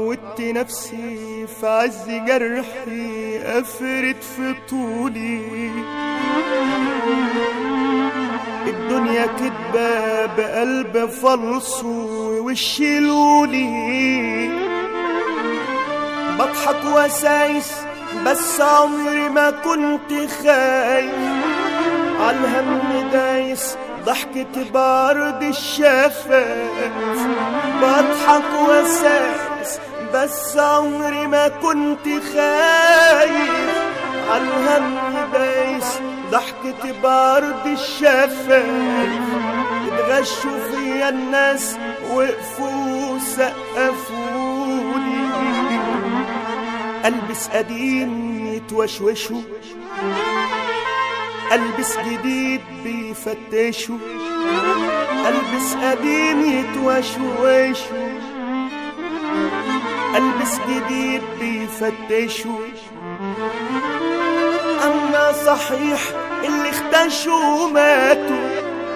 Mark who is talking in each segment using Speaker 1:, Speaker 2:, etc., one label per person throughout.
Speaker 1: عودت نفسي في عز جرحي افرد في طولي الدنيا كدبة بقلب فلصو ووشي لولي بضحك وسايس بس عمري ما كنت خايف عالهم دايس ضحكة بارد الشفاف بضحك وسايس بس عمري ما كنت خايف عالهم دايس ضحكة بارد الشفاف اتغشوا فيا الناس وقفوا سقفولي البس قديم يتوشوشوا البس جديد بيفتشوا البس قديم يتوشوشوا البس جديد بيفتشوا اما صحيح اللي اختشوا ماتوا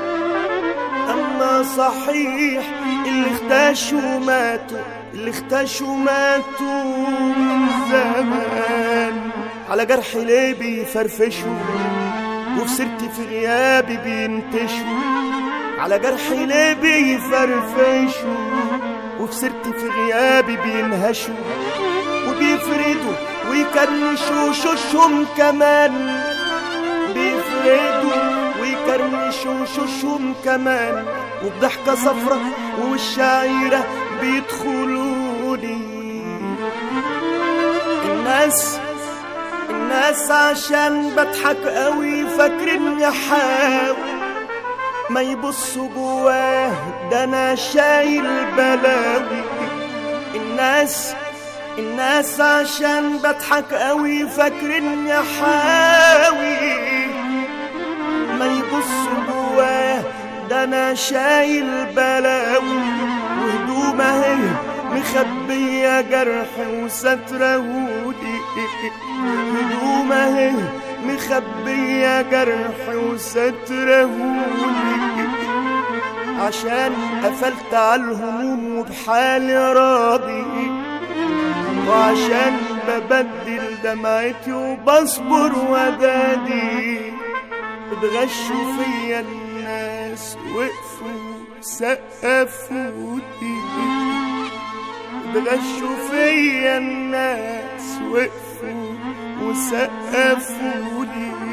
Speaker 1: اما صحيح اللي اختشوا ماتوا اللي اختشوا ماتوا من زمان على جرحي ليه بيفرفشوا وفي سيرتي في غيابي بينتشوا على جرحي ليه بيفرفشوا وفي سيرتي في غيابي بينهشوا وبيفردوا ويكرمشوا شوشهم كمان بيفردوا ويكرمشوا شوشهم كمان وبضحكة صفرة والشعيرة بيدخلوني الناس الناس عشان بضحك قوي فاكرني حاول ما يبصوا جواه ده انا شايل بلاوي الناس الناس عشان بضحك قوي فاكرني حاوي ما يبصوا جواه ده انا شايل بلاوي وهدوم اهي مخبية جرح وسترهولي هدوم اهي مخبية جرح وسترهولي عشان قفلت على الهموم وبحالي راضي وعشان ببدل دمعتي وبصبر ودادي اتغشوا فيا الناس وقفوا سقفوا لي اتغشوا فيا الناس وقفوا وسقفوا لي